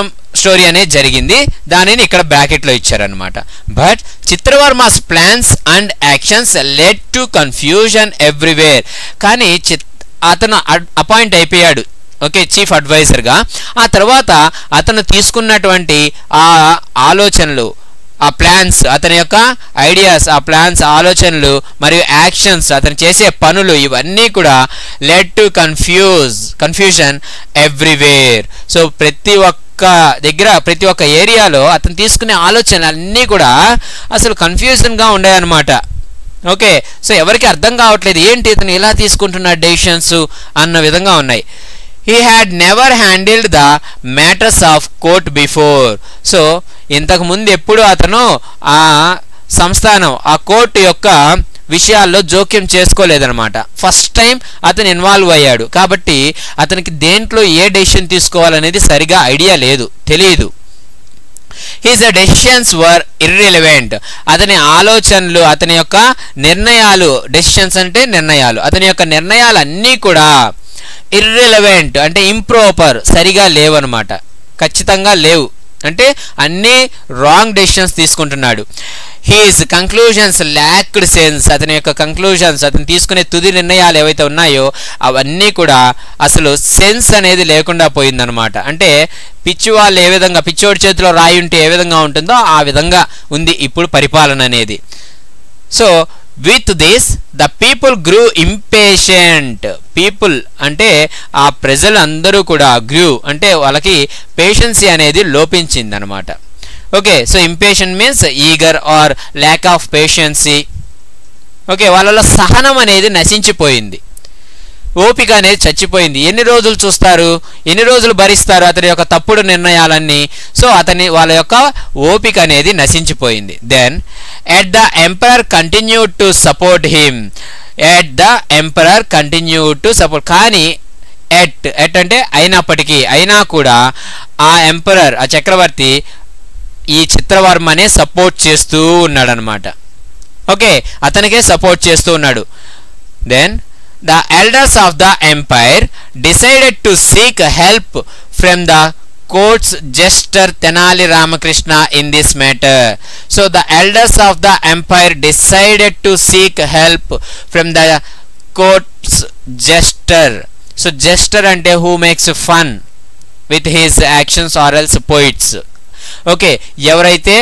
స్టోరీ అనేది జరిగింది దానిని ఇక్కడ బ్రాకెట్లో ఇచ్చారనమాట but Chitravarma's plans and actions led to confusion everywhere కానీ చిత్ అతను అపాయింట్ అయిపోయాడు ఓకే చీఫ్ అడ్వైజర్గా ఆ తర్వాత అతను తీసుకున్నటువంటి ఆ ఆలోచనలు ఆ ప్లాన్స్ అతని యొక్క ఐడియాస్ ఆ ప్లాన్స్ ఆలోచనలు మరియు యాక్షన్స్ అతను చేసే పనులు ఇవన్నీ కూడా led to confuse confusion everywhere so ప్రతి ఒక్క దగ్గర ప్రతి ఒక్క ఏరియాలో అతను తీసుకునే ఆలోచనలు అన్నీ కూడా అసలు కన్ఫ్యూజన్గా ఉన్నాయన్నమాట ఓకే సో ఎవరికి అర్థం కావట్లేదు ఏంటి ఇతను ఇలా తీసుకుంటున్న డెసిషన్స్ అన్న విధంగా ఉన్నాయి he had never handled the matters of court before so ఇంతకు ముందు ఎప్పుడు అతను ఆ సంస్థానం ఆ కోర్టు యొక్క విషయాల్లో జోక్యం చేసుకోలేదన్నమాట ఫస్ట్ టైం అతను ఇన్వాల్వ్ అయ్యాడు కాబట్టి అతనికి దేంట్లో ఏ డెసిషన్ తీసుకోవాలనేది సరిగా ఐడియా లేదు తెలియదు హిజ్ డెసిషన్స్ వర్ ఇర్రిలవెంట్ అతని ఆలోచనలు అతని యొక్క నిర్ణయాలు డెసిషన్స్ అంటే నిర్ణయాలు అతని యొక్క నిర్ణయాలు అన్నీ కూడా ఇర్రిలవెంట్ అంటే ఇంప్రోపర్ సరిగా లేవన్నమాట ఖచ్చితంగా లేవు అంటే అన్నీ రాంగ్ డెసిషన్స్ తీసుకుంటున్నాడు హీస్ కంక్లూజన్స్ ల్యాక్డ్ సెన్స్ అతని యొక్క కంక్లూజన్స్ అతను తీసుకునే తుది నిర్ణయాలు ఏవైతే ఉన్నాయో అవన్నీ కూడా అసలు సెన్స్ అనేది లేకుండా పోయిందనమాట అంటే పిచ్చి వాళ్ళు ఏ విధంగా పిచ్చోడి చేతిలో రాయి ఉంటే ఏ విధంగా ఉంటుందో ఆ విధంగా ఉంది ఇప్పుడు పరిపాలన అనేది so with this the people grew impatient people అంటే ఆ ప్రజలు అందరూ కూడా గ్రూ అంటే వాళ్ళకి పేషెన్సీ అనేది లోపించింది అనమాట okay so impatient means eager or lack of patiency okay వాళ్ళలో సహనం అనేది నశించిపోయింది ఓపిక అనేది చచ్చిపోయింది ఎన్ని రోజులు చూస్తారు ఎన్ని రోజులు భరిస్తారు అతని యొక్క తప్పుడు నిర్ణయాలన్నీ సో అతని వాళ్ళ యొక్క ఓపిక అనేది నశించిపోయింది then yet the emperor continue to support him yet the emperor continue to support కానీ ఎట్ ఎట్ అంటే అయినప్పటికీ అయినా కూడా ఆ ఎంపరర్ ఆ చక్రవర్తి ఈ చిత్రవర్మనే సపోర్ట్ చేస్తూ ఉన్నాడనమాట ఓకే అతనికే సపోర్ట్ చేస్తూ ఉన్నాడు then the elders of the empire decided to seek help from the court's jester Tenali Ramakrishna in this matter. So the elders of the empire decided to seek help from the court's jester. So jester ante who makes fun with his actions or else poets. Okay ఎవరైతే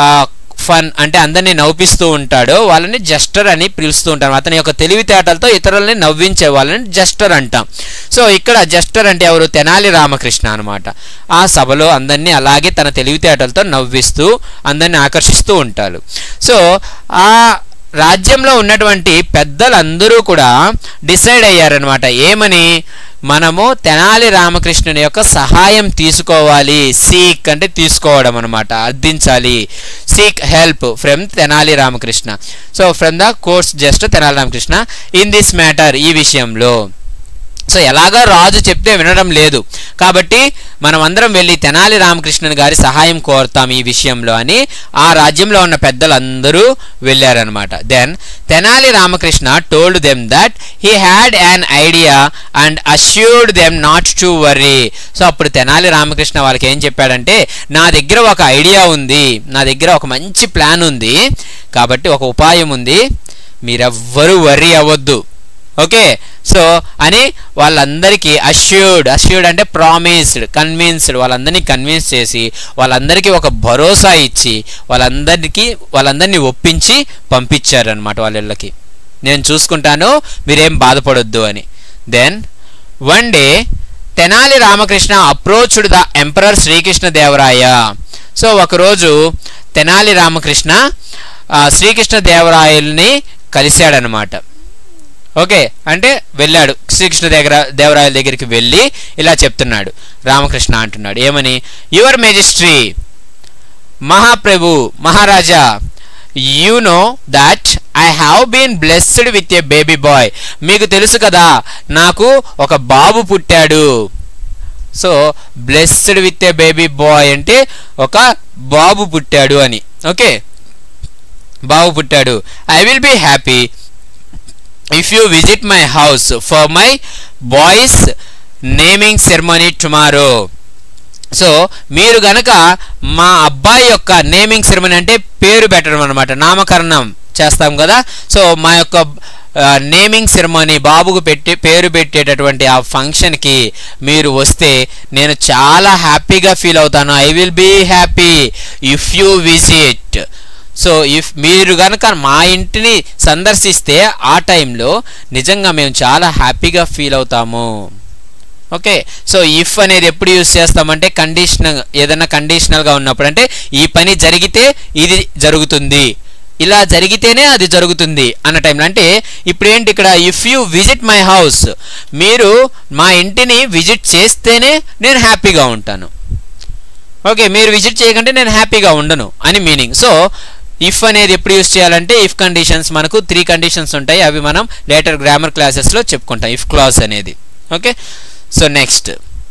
fun అంటే అందరినీ నవ్విస్తూ ఉంటాడో వాళ్ళని Juster అని పిలుస్తూ ఉంటాం అతని యొక్క తెలివితేటలతో ఇతరులని నవ్వించే వాళ్ళని జస్టర్ అంటాం సో ఇక్కడ జస్టర్ అంటే ఎవరు తెనాలి రామకృష్ణ అనమాట ఆ సభలో అందరినీ అలాగే తన తెలివితేటలతో నవ్విస్తూ అందరినీ ఆకర్షిస్తూ ఉంటారు సో ఆ రాజ్యంలో ఉన్నటువంటి పెద్దలందరూ కూడా డిసైడ్ అయ్యారనమాట ఏమని మనము తెనాలి రామకృష్ణుని యొక్క సహాయం తీసుకోవాలి సీక్ అంటే తీసుకోవడం అనమాట అర్థించాలి seek help from Tenali Ramakrishna so from the court's just Tenali Ramakrishna in this matter ఈ విషయంలో సో ఎలాగా రాజు చెప్తే వినడం లేదు కాబట్టి మనం అందరం వెళ్ళి తెనాలి రామకృష్ణన్ గారి సహాయం కోరుతాం ఈ విషయంలో అని ఆ రాజ్యంలో ఉన్న పెద్దలందరూ వెళ్ళారనమాట then Tenali Ramakrishna told them that he had an idea and assured them not to worry so అప్పుడు తెనాలి రామకృష్ణ వాళ్ళకి ఏం చెప్పాడంటే నా దగ్గర ఒక ఐడియా ఉంది నా దగ్గర ఒక మంచి ప్లాన్ ఉంది కాబట్టి ఒక ఉపాయం ఉంది మీరెవ్వరూ వర్రీ అవ్వద్దు ఓకే సో అని వాళ్ళందరికీ అష్యూర్డ్ అష్యూర్డ్ అంటే ప్రామిస్డ్ కన్విన్స్డ్ వాళ్ళందరినీ కన్విన్స్ చేసి వాళ్ళందరికీ ఒక భరోసా ఇచ్చి వాళ్ళందరికీ వాళ్ళందరినీ ఒప్పించి పంపించారనమాట వాళ్ళ ఇళ్ళకి నేను చూసుకుంటాను మీరేం బాధపడొద్దు అని then one day Tenali Ramakrishna approached the emperor Srikrishna Devaraya so ఒకరోజు తెనాలి రామకృష్ణ శ్రీకృష్ణ దేవరాయల్ని కలిశాడనమాట ఓకే అంటే వెళ్ళాడు శ్రీకృష్ణ దగ్గర దేవరాయల దగ్గరికి వెళ్ళి ఇలా చెప్తున్నాడు రామకృష్ణ అంటున్నాడు ఏమని యువర్ మెజిస్ట్రీ మహాప్రభు Maharaja you know that I have been blessed with a baby boy మీకు తెలుసు కదా నాకు ఒక బాబు పుట్టాడు so blessed with a baby boy అంటే ఒక బాబు పుట్టాడు అని ఓకే బాబు పుట్టాడు I will be happy if you visit my house for my boy's naming ceremony tomorrow so మీరు గనక మా అబ్బాయి యొక్క నేమింగ్ సెరమనీ అంటే పేరు పెట్టడం అనమాట నామకరణం చేస్తాం కదా సో మా యొక్క నేమింగ్ సెరమనీ బాబుకు పెట్టి పేరు పెట్టేటటువంటి ఆ ఫంక్షన్కి మీరు వస్తే నేను చాలా హ్యాపీగా ఫీల్ అవుతాను I will be happy if you visit so if మీరు కనుక మా ఇంటిని సందర్శిస్తే ఆ టైంలో నిజంగా మేము చాలా హ్యాపీగా ఫీల్ అవుతాము ఓకే సో ఇఫ్ అనేది ఎప్పుడు యూస్ చేస్తామంటే కండిషనల్ ఏదైనా కండిషనల్గా ఉన్నప్పుడు అంటే ఈ పని జరిగితే ఇది జరుగుతుంది ఇలా జరిగితేనే అది జరుగుతుంది అన్న టైంలో అంటే ఇప్పుడు ఏంటి ఇక్కడ if you visit my house మీరు మా ఇంటిని విజిట్ చేస్తేనే నేను హ్యాపీగా ఉంటాను ఓకే మీరు విజిట్ చేయకంటే నేను హ్యాపీగా ఉండను అని మీనింగ్ సో ఇఫ్ అనేది ఎప్పుడు యూస్ చేయాలంటే ఇఫ్ కండిషన్స్ మనకు త్రీ కండిషన్స్ ఉంటాయి అవి మనం లేటర్ గ్రామర్ క్లాసెస్లో చెప్పుకుంటాం ఇఫ్ క్లాస్ అనేది ఓకే సో నెక్స్ట్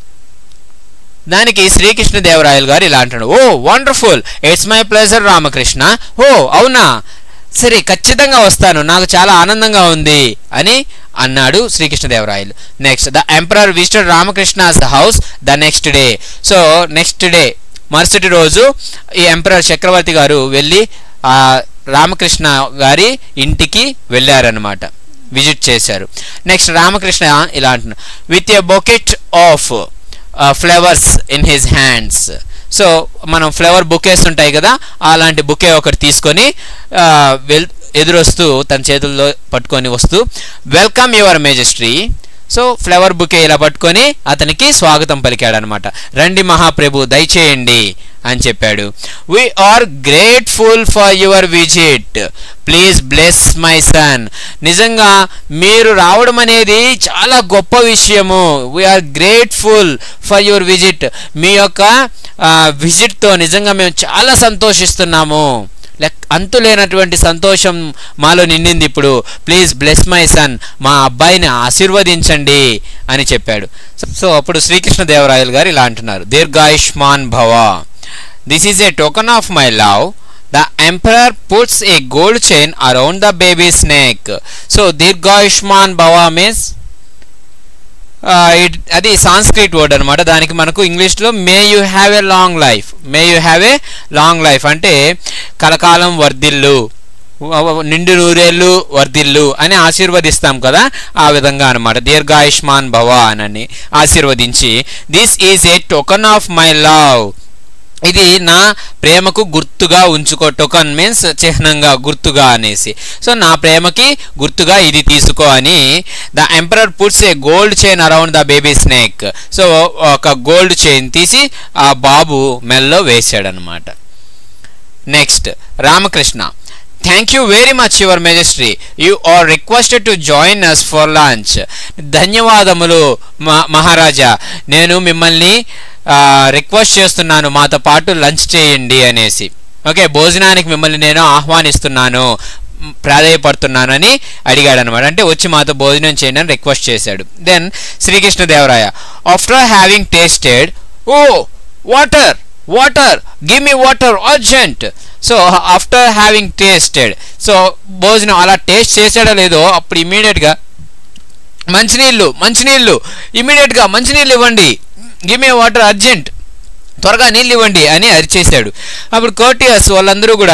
దానికి శ్రీకృష్ణదేవరాయలు గారు ఇలా అంటాడు oh wonderful it's my pleasure Ramakrishna ఓ అవునా సరే ఖచ్చితంగా వస్తాను నాకు చాలా ఆనందంగా ఉంది అని అన్నాడు Srikrishnadevarayalu next the emperor visited Ramakrishna's house the next day so next day మరుసటి రోజు ఈ ఎంపరర్ చక్రవర్తి గారు వెళ్ళి ఆ రామకృష్ణ గారి ఇంటికి వెళ్ళారనమాట విజిట్ చేశారు నెక్స్ట్ రామకృష్ణ ఇలా అంటున్నారు with a bouquet of flowers in his hands so మనం ఫ్లవర్ బుకేస్ ఉంటాయి కదా అలాంటి బుకే ఒకటి తీసుకొని వెల్ ఎదురొస్తూ తన చేతుల్లో పట్టుకొని వస్తూ welcome your majesty so flower bouquet ఇలా పట్టుకొని అతనికి స్వాగతం పలికాడు అనమాట రండి మహాప్రభు దయచేయండి అని చెప్పాడు we are grateful for your visit please bless my son నిజంగా మీరు రావడం అనేది చాలా గొప్ప విషయము we are grateful for your visit మీ యొక్క విజిట్తో నిజంగా మేము చాలా సంతోషిస్తున్నాము లెక్ అంతు లేనటువంటి సంతోషం మాలో నిండింది ఇప్పుడు ప్లీజ్ బ్లెస్ మై సన్ మా అబ్బాయిని ఆశీర్వదించండి అని చెప్పాడు సో అప్పుడు శ్రీకృష్ణదేవరాయలు గారు ఇలా అంటున్నారు దీర్ఘాయుష్మాన్ భవ this is a token of my love the emperor puts a gold chain around the baby snake so దీర్ఘాయుష్మాన్ భవ మీన్స్ అది సాంస్క్రిట్ వర్డ్ అనమాట దానికి మనకు ఇంగ్లీష్లో may you have a long life may you have a long life అంటే కలకాలం వర్ధిల్లు నిండు నూరేళ్ళు వర్ధిల్లు అని ఆశీర్వదిస్తాం కదా ఆ విధంగా అనమాట దీర్ఘాయుష్మాన్ భవ అని ఆశీర్వదించి this is a token of my love ఇది నా ప్రేమకు గుర్తుగా ఉంచుకో టోకన్ మీన్స్ చిహ్నంగా గుర్తుగా అనేసి సో నా ప్రేమకి గుర్తుగా ఇది తీసుకో అని the emperor puts a gold chain around the baby snake so ఒక గోల్డ్ చైన్ తీసి ఆ బాబు మెల్లో వేసాడనమాట next Ramakrishna thank you very much your majesty you are requested to join us for lunch ధన్యవాదములు మహారాజా నేను మిమ్మల్ని రిక్వెస్ట్ చేస్తున్నాను మాతో పాటు లంచ్ చేయండి అనేసి ఓకే భోజనానికి మిమ్మల్ని నేను ఆహ్వానిస్తున్నాను ప్రాధాయపడుతున్నాను అని అడిగాడు అనమాట అంటే వచ్చి మాతో భోజనం చేయండి అని రిక్వెస్ట్ చేశాడు then Srikrishnadevaraya after having tasted oh water water give me water urgent so after having tasted so భోజనం అలా టేస్ట్ చేసాడో లేదో అప్పుడు ఇమీడియట్గా మంచినీళ్ళు మంచినీళ్ళు ఇమీడియట్గా మంచినీళ్ళు ఇవ్వండి గివ్ మీ వాటర్ అర్జెంట్ త్వరగా నీళ్ళు ఇవ్వండి అని అరిచేశాడు అప్పుడు కోటియస్ వాళ్ళందరూ కూడా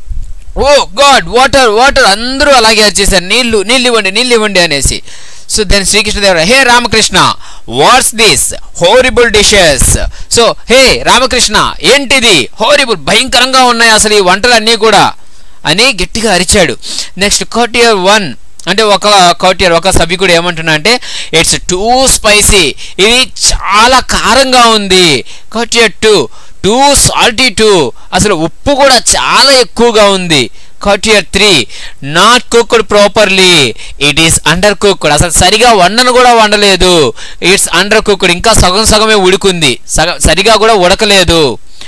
ఓ గాడ్ వాటర్ వాటర్ అందరూ అలాగే అరిచేశారు నీళ్ళు నీళ్ళు ఇవ్వండి నీళ్ళు ఇవ్వండి అనేసి so then Srikrishnadevara hey Ramakrishna what's this horrible dishes so hey Ramakrishna ఏంటిది హోరిబుల్ భయంకరంగా ఉన్నాయి అసలు ఈ వంటలన్నీ కూడా అని గట్టిగా అరిచాడు నెక్స్ట్ కోటియర్ వన్ అంటే ఒక కౌటియర్ ఒక సభ్యుడు ఏమంటున్నా అంటే ఇట్స్ టూ స్పైసీ ఇది చాలా కారంగా ఉంది courtier two too salty too అసలు ఉప్పు కూడా చాలా ఎక్కువగా ఉంది courtier three not cooked properly it is undercooked అసలు సరిగా వండను కూడా వండలేదు ఇట్స్ అండర్ కుక్డ్ ఇంకా సగం సగమే ఉడికుంది సగం సరిగా కూడా ఉడకలేదు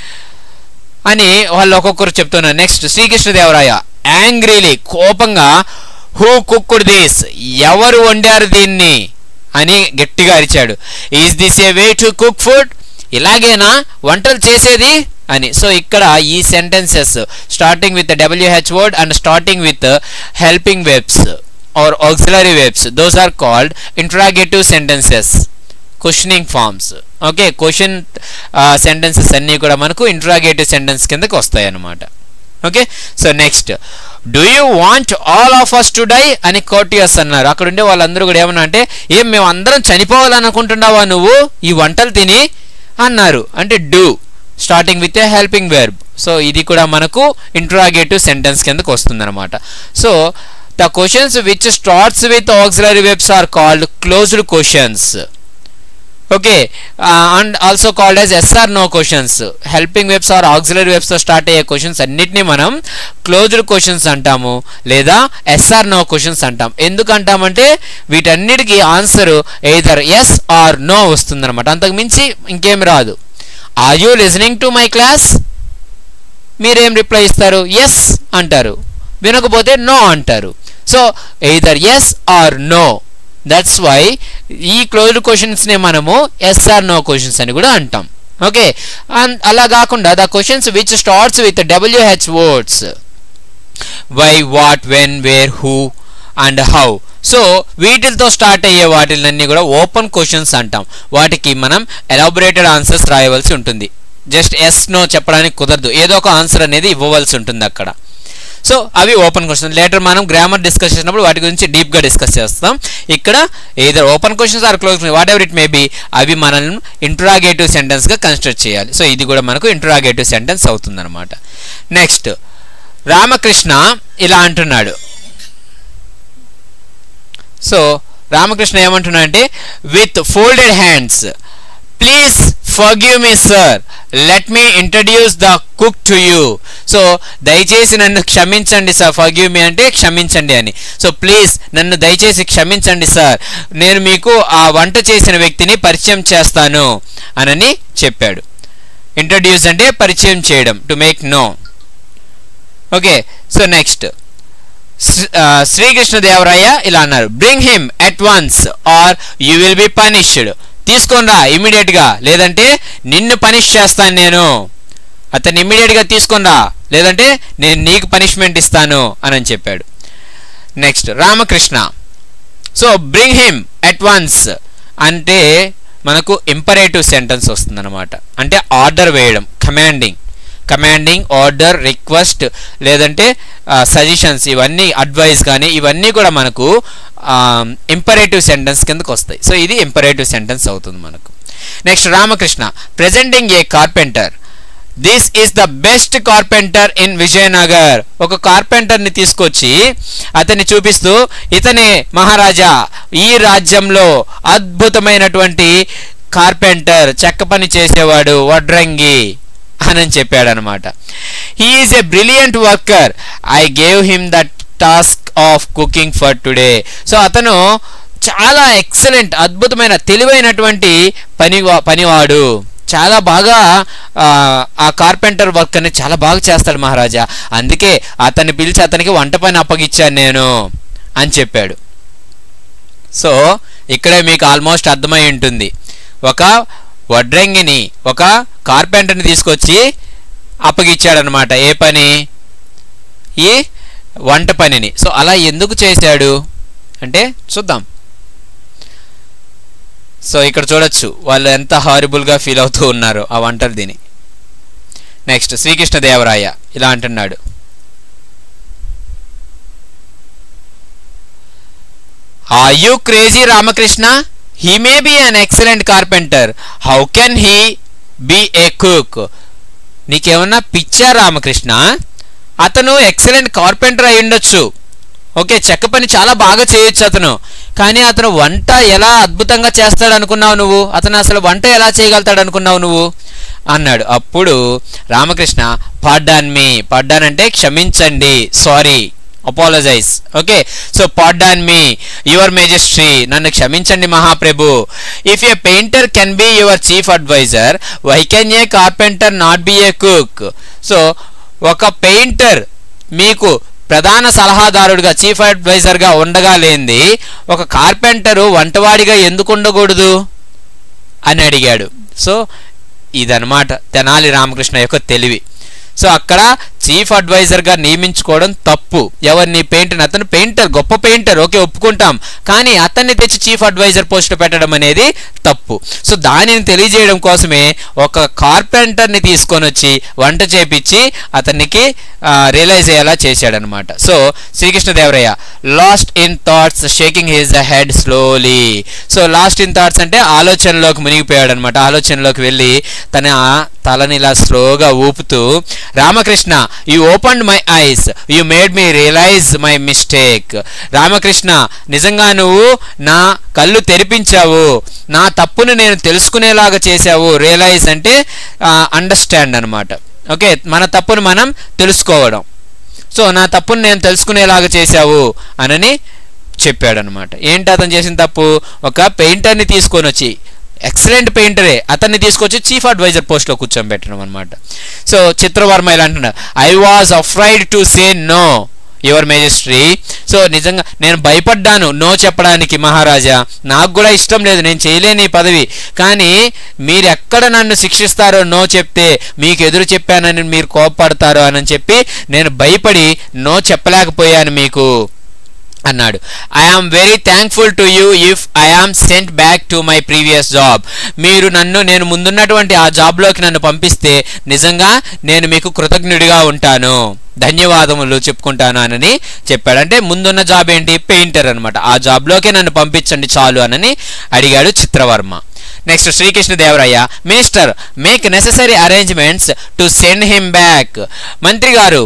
అని వాళ్ళు ఒక్కొక్కరు చెప్తున్నారు నెక్స్ట్ శ్రీకృష్ణదేవరాయ యాంగ్రీలీ కోపంగా హూ కుక్కుడ్ దిస్ ఎవరు వండారు దీన్ని అని గట్టిగా అరిచాడు is this a way to cook food ఇలాగేనా వంటలు చేసేది అని సో ఇక్కడ ఈ sentences starting with W H word and starting with helping verbs are auxiliary verbs those are called interrogative sentences questioning forms okay question sentences అన్నీ కూడా మనకు interrogative sentence కిందకి వస్తాయి అన్నమాట okay so next do you want all of us to die అని courtiers అన్నారు అక్కడ ఉండే వాళ్ళందరూ కూడా ఏమన్నా అంటే ఏం మేము అందరం చనిపోవాలనుకుంటున్నావా నువ్వు ఈ వంటలు తిని అన్నారు అంటే do starting with a helping verb so ఇది కూడా మనకు ఇంట్రాగేటివ్ సెంటెన్స్ కిందకు వస్తుందన్నమాట so the questions which starts with auxiliary verbs are called closed questions okay and also called as yes or no questions helping verbs are auxiliary వెబ్స్తో start అయ్యే questions అన్నిటిని మనం closed questions అంటాము లేదా ఎస్ఆర్ నో క్వశ్చన్స్ అంటాం ఎందుకు అంటామంటే వీటన్నిటికీ answer either yes or no వస్తుందన్నమాట అంతకు మించి ఇంకేం రాదు are you listening to my class మీరేం రిప్లై ఇస్తారు ఎస్ అంటారు వినకపోతే నో అంటారు so either yes or no that's why ఈ క్లోజ్డ్ క్వశ్చన్స్నే మనము ఎస్ఆర్ నో క్వశ్చన్స్ అని కూడా అంటాం ఓకే అండ్ అలా కాకుండా the questions which starts with W H words why what when where who and how so వీటితో స్టార్ట్ అయ్యే వాటిలన్నీ కూడా ఓపెన్ క్వశ్చన్స్ అంటాం వాటికి మనం ఎలాబొరేటెడ్ ఆన్సర్స్ రాయవలసి ఉంటుంది జస్ట్ ఎస్ నో చెప్పడానికి కుదరదు ఏదో ఒక ఆన్సర్ అనేది ఇవ్వవలసి ఉంటుంది అక్కడ సో అవి ఓపెన్ క్వశ్చన్ లేటర్ మనం గ్రామర్ డిస్కస్ చేసినప్పుడు వాటి గురించి డీప్గా డిస్కస్ చేస్తాం ఇక్కడ either open questions or close whatever it may be అవి మనం ఇంట్రాగేటివ్ సెంటెన్స్గా కన్సిడర్ చేయాలి సో ఇది కూడా మనకు ఇంట్రాగేటివ్ సెంటెన్స్ అవుతుందన్నమాట నెక్స్ట్ రామకృష్ణ ఇలా అంటున్నాడు సో రామకృష్ణ ఏమంటున్నా అంటే with folded hands please forgive me sir let me introduce the cook to you so దయచేసి నన్ను క్షమించండి సార్ ఫర్గివ్ మీ అంటే క్షమించండి అని సో ప్లీజ్ నన్ను దయచేసి క్షమించండి సార్ నేను మీకు ఆ వంట చేసిన వ్యక్తిని పరిచయం చేస్తాను అనని చెప్పాడు ఇంట్రడ్యూస్ అంటే పరిచయం చేయడం to make know okay so next Srikrishnadevaraya ఇలా అన్నారు bring him at once or you will be punished తీసుకొనిరా ఇమీడియట్గా లేదంటే నిన్ను పనిష్ చేస్తాను నేను అతన్ని ఇమీడియట్గా తీసుకొనిరా లేదంటే నేను నీకు పనిష్మెంట్ ఇస్తాను అని చెప్పాడు next Ramakrishna so bring him at once అంటే మనకు ఇంపరేటివ్ సెంటెన్స్ వస్తుందన్నమాట అంటే ఆర్డర్ వేయడం కమాండింగ్ కమాండింగ్ ఆర్డర్ రిక్వెస్ట్ లేదంటే సజెషన్స్ ఇవన్నీ అడ్వైస్ కానీ ఇవన్నీ కూడా మనకు ఇంపరేటివ్ సెంటెన్స్ కిందకు వస్తాయి సో ఇది ఇంపరేటివ్ సెంటెన్స్ అవుతుంది మనకు next Ramakrishna presenting a carpenter this is the best carpenter in Vijayanagar ఒక కార్పెంటర్ని తీసుకొచ్చి అతన్ని చూపిస్తూ ఇతనే మహారాజా ఈ రాజ్యంలో అద్భుతమైనటువంటి కార్పెంటర్ చెక్క పని చేసేవాడు వడ్రంగి అని చెప్పాడు అనమాట he is a brilliant worker I gave him the task of cooking for today so అతను చాలా ఎక్సలెంట్ అద్భుతమైన తెలివైనటువంటి పని పనివాడు చాలా బాగా ఆ కార్పెంటర్ వర్క్ అనేది చాలా బాగా చేస్తాడు మహారాజా అందుకే అతన్ని పిలిచి అతనికి వంట పని అప్పగిచ్చాను నేను అని చెప్పాడు సో ఇక్కడే మీకు ఆల్మోస్ట్ అర్థమై ఉంటుంది ఒక వడ్రంగిని ఒక కార్పెంటర్ని తీసుకొచ్చి అప్పగిచ్చాడనమాట ఏ పని ఈ వంట పనిని సో అలా ఎందుకు చేశాడు అంటే చూద్దాం సో ఇక్కడ చూడొచ్చు వాళ్ళు ఎంత హారిబుల్గా ఫీల్ అవుతూ ఉన్నారు ఆ వంటలు తిని నెక్స్ట్ శ్రీకృష్ణదేవరాయ ఇలా అంటున్నాడు are you crazy Ramakrishna he may be an excellent carpenter how can he be a cook నీకేమన్నా పిచ్చా రామకృష్ణ అతను ఎక్సలెంట్ కార్పెంటర్ అయి ఉండొచ్చు ఓకే చెక్క పని చాలా బాగా చేయొచ్చు అతను కానీ అతను వంట ఎలా అద్భుతంగా చేస్తాడు అనుకున్నావు నువ్వు అతను అసలు వంట ఎలా చేయగలుగుతాడు అనుకున్నావు నువ్వు అన్నాడు అప్పుడు రామకృష్ణ పాడ్డాన్ మీ పాడ్డాన్ అంటే క్షమించండి sorry apologise okay so pardon me your majesty నన్ను క్షమించండి మహాప్రభు if a painter can be your chief adviser why can a carpenter not be a cook so ఒక పెయింటర్ మీకు ప్రధాన సలహాదారుడిగా చీఫ్ అడ్వైజర్గా ఉండగా లేనిది ఒక కార్పెంటరు వంటవాడిగా ఎందుకు ఉండకూడదు అని అడిగాడు సో ఇదనమాట తెనాలి రామకృష్ణ యొక్క తెలివి సో అక్కడ చీఫ్ అడ్వైజర్గా నియమించుకోవడం తప్పు ఎవరిని పెయింటర్ అతను పెయింటర్ గొప్ప పెయింటర్ ఓకే ఒప్పుకుంటాం కానీ అతన్ని తెచ్చి చీఫ్ అడ్వైజర్ పోస్ట్ పెట్టడం అనేది తప్పు సో దానిని తెలియజేయడం కోసమే ఒక కార్పెంటర్ని తీసుకొని వచ్చి వంట చేపించి అతనికి రియలైజ్ అయ్యేలా చేశాడనమాట so Srikrishnadevaraya lost in thoughts shaking his the head slowly so lost in thoughts అంటే ఆలోచనలోకి మునిగిపోయాడు అనమాట ఆలోచనలోకి వెళ్ళి తన తలని ఇలా స్లోగా ఊపుతూ Ramakrishna you open my eyes you made me realise my mistake Ramakrishna నిజంగా నువ్వు నా కళ్ళు తెరిపించావు నా తప్పును నేను తెలుసుకునేలాగా చేశావు రియలైజ్ అంటే అండర్స్టాండ్ అనమాట ఓకే మన తప్పును మనం తెలుసుకోవడం సో నా తప్పును నేను తెలుసుకునేలాగా చేశావు అనని చెప్పాడనమాట ఏంటి అతను చేసిన తప్పు ఒక పెయింటర్ని తీసుకొని వచ్చి ఎక్సలెంట్ పెయింటరే అతన్ని తీసుకొచ్చి చీఫ్ అడ్వైజర్ పోస్ట్లో కూర్చోబెట్టడం అనమాట సో చిత్రవర్మ ఇలా అంటున్నాడు I was afraid to say no your majesty so నిజంగా నేను భయపడ్డాను నో చెప్పడానికి మహారాజా నాకు కూడా ఇష్టం లేదు నేను చేయలేని ఈ పదవి కానీ మీరు ఎక్కడ నన్ను శిక్షిస్తారో నో చెప్తే మీకు ఎదురు చెప్పానని మీరు కోపపడతారో అని చెప్పి నేను భయపడి నో చెప్పలేకపోయాను మీకు అన్నాడు I am very thankful to you if I am sent back to my previous job మీరు నన్ను నేను ముందున్నటువంటి ఆ జాబ్లోకి నన్ను పంపిస్తే నిజంగా నేను మీకు కృతజ్ఞుడిగా ఉంటాను ధన్యవాదములు చెప్పుకుంటాను అని చెప్పాడు అంటే ముందున్న జాబ్ ఏంటి పెయింటర్ అనమాట ఆ జాబ్లోకే నన్ను పంపించండి చాలు అనని అడిగాడు Chitravarma next Srikrishnadevaraya minister make necessary arrangements to send him back మంత్రి గారు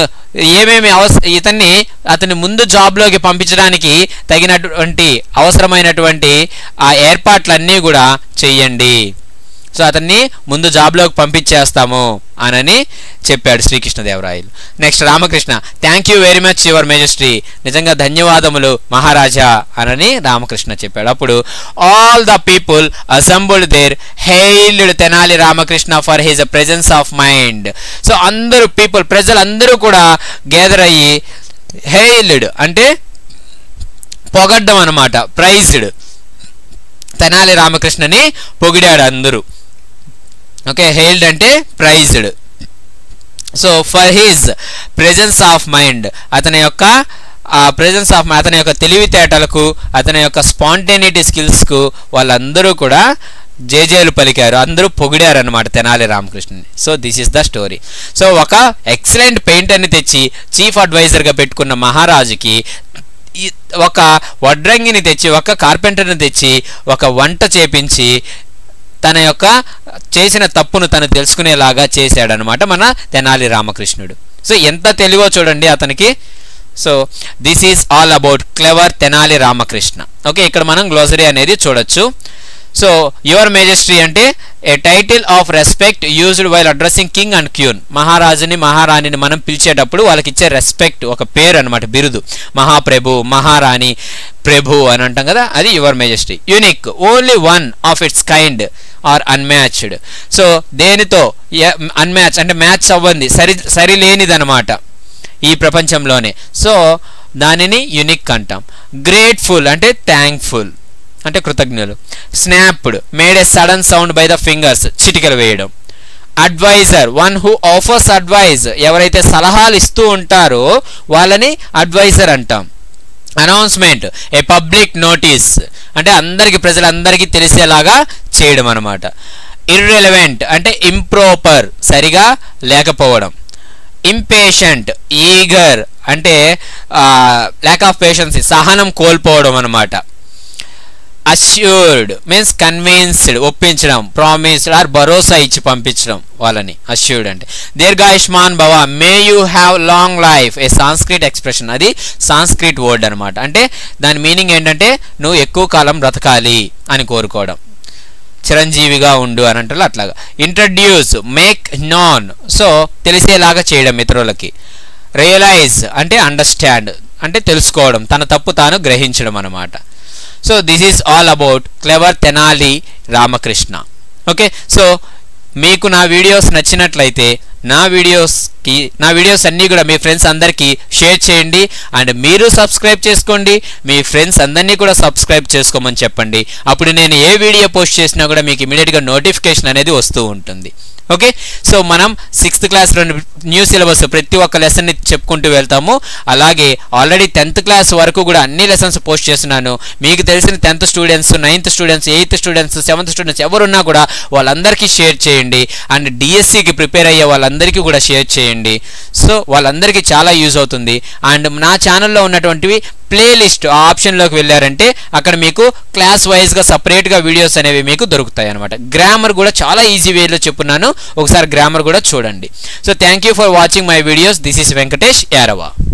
ఏమేమి అవస ఇతన్ని అతని ముందు జాబ్లోకి పంపించడానికి తగినటువంటి అవసరమైనటువంటి ఆ ఏర్పాట్లన్నీ కూడా చెయ్యండి సో అతన్ని ముందు జాబ్లోకి పంపించేస్తాము అనని చెప్పాడు Srikrishnadevarayalu next Ramakrishna thank you very much your majesty నిజంగా ధన్యవాదములు మహారాజా అనని రామకృష్ణ చెప్పాడు అప్పుడు all the people assembled there hailed Tenali Ramakrishna for his presence of mind so అందరూ పీపుల్ ప్రజలందరూ కూడా గ్యాదర్ అయ్యి హెయిల్డ్ అంటే పొగడ్డం అనమాట ప్రైజ్డ్ తెనాలి రామకృష్ణని పొగిడాడు అందరూ ఓకే హెయిల్డ్ అంటే praised so for his presence of mind అతని యొక్క ఆ ప్రెజెన్స్ ఆఫ్ అతని యొక్క తెలివితేటలకు అతని యొక్క స్పాంటేనిటీ స్కిల్స్కు వాళ్ళందరూ కూడా జేజేలు పలికారు అందరూ పొగిడారు అనమాట తెనాలి రామకృష్ణని so this is the story so ఒక ఎక్సలెంట్ పెయింటర్ని తెచ్చి చీఫ్ అడ్వైజర్గా పెట్టుకున్న మహారాజుకి ఈ- ఒక వడ్రంగిని తెచ్చి ఒక కార్పెంటర్ని తెచ్చి ఒక వంట చేపించి తన యొక్క చేసిన తప్పును తను తెలుసుకునేలాగా చేశాడనమాట మన తెనాలి రామకృష్ణుడు సో ఎంత తెలివో చూడండి అతనికి so this is all about clever Tenali Ramakrishna okay ఇక్కడ మనం గ్లోసరీ అనేది చూడొచ్చు సో యువర్ మేజెస్ట్రీ అంటే a title of respect used while addressing king and queen మహారాజుని మహారాణిని మనం పిలిచేటప్పుడు వాళ్ళకి ఇచ్చే రెస్పెక్ట్ ఒక పేరు అనమాట బిరుదు మహాప్రభు మహారాణి ప్రభు అని అంటాం కదా అది your majesty unique only one of its kind or unmatched so దేనితో అన్మ్యాచ్ అంటే మ్యాచ్ అవ్వంది సరి సరిలేనిదనమాట ఈ ప్రపంచంలోనే సో దానిని యునిక్ అంటాం గ్రేట్ఫుల్ అంటే థ్యాంక్ఫుల్ అంటే కృతజ్ఞులు snapped made a sudden sound by the fingers చిటికలు వేయడం adviser one who offers advice ఎవరైతే సలహాలు ఇస్తూ ఉంటారో వాళ్ళని అడ్వైజర్ అంటాం అనౌన్స్మెంట్ ఏ పబ్లిక్ నోటీస్ అంటే అందరికి ప్రజలందరికీ తెలిసేలాగా చేయడం అనమాట ఇర్రెలవెంట్ అంటే ఇంప్రోపర్ సరిగా లేకపోవడం ఇంపేషెంట్ ఈగర్ అంటే ల్యాక్ ఆఫ్ పేషెన్సీ సహనం కోల్పోవడం అనమాట అష్యూర్డ్ మీన్స్ కన్విన్స్డ్ ఒప్పించడం ప్రామిస్డ్ ఆర్ భరోసా ఇచ్చి పంపించడం వాళ్ళని అష్యూర్డ్ అంటే దీర్ఘాయుష్మాన్ భవ may you have long life a Sanskrit expression అది సాంస్క్రిట్ వర్డ్ అనమాట అంటే దాని మీనింగ్ ఏంటంటే నువ్వు ఎక్కువ కాలం బ్రతకాలి అని కోరుకోవడం చిరంజీవిగా ఉండు అని అంటారు అట్లాగా ఇంట్రడ్యూస్ మేక్ నాన్ సో తెలిసేలాగా చేయడం ఇతరులకి రియలైజ్ అంటే అండర్స్టాండ్ అంటే తెలుసుకోవడం తన తప్పు తాను గ్రహించడం అనమాట so this is all about clever Tenali Ramakrishna okay so మీకు నా వీడియోస్ నచ్చినట్లయితే నా వీడియోస్కి నా వీడియోస్ అన్నీ కూడా మీ ఫ్రెండ్స్ అందరికీ షేర్ చేయండి అండ్ మీరు సబ్స్క్రైబ్ చేసుకోండి మీ ఫ్రెండ్స్ అందరినీ కూడా సబ్స్క్రైబ్ చేసుకోమని చెప్పండి అప్పుడు నేను ఏ వీడియో పోస్ట్ చేసినా కూడా మీకు ఇమీడియట్గా నోటిఫికేషన్ అనేది వస్తూ ఉంటుంది ఓకే సో మనం సిక్స్త్ క్లాస్ న్యూ సిలబస్ ప్రతి ఒక్క లెసన్ని చెప్పుకుంటూ వెళ్తాము అలాగే ఆల్రెడీ టెన్త్ క్లాస్ వరకు కూడా అన్ని లెసన్స్ పోస్ట్ చేస్తున్నాను మీకు తెలిసిన tenth students ninth students eighth students seventh students ఎవరున్నా కూడా వాళ్ళందరికీ షేర్ చేయండి అండ్ డిఎస్సికి ప్రిపేర్ అయ్యే వాళ్ళందరికీ కూడా షేర్ చేయండి సో వాళ్ళందరికీ చాలా యూజ్ అవుతుంది అండ్ నా ఛానల్లో ఉన్నటువంటివి ప్లేలిస్ట్ ఆ ఆప్షన్లోకి వెళ్ళారంటే అక్కడ మీకు క్లాస్ వైజ్గా సపరేట్గా వీడియోస్ అనేవి మీకు దొరుకుతాయి అనమాట గ్రామర్ కూడా చాలా ఈజీ వేలో చెప్పున్నాను ఒకసారి గ్రామర్ కూడా చూడండి so thank you for watching my videos this is Venkatesh యారవా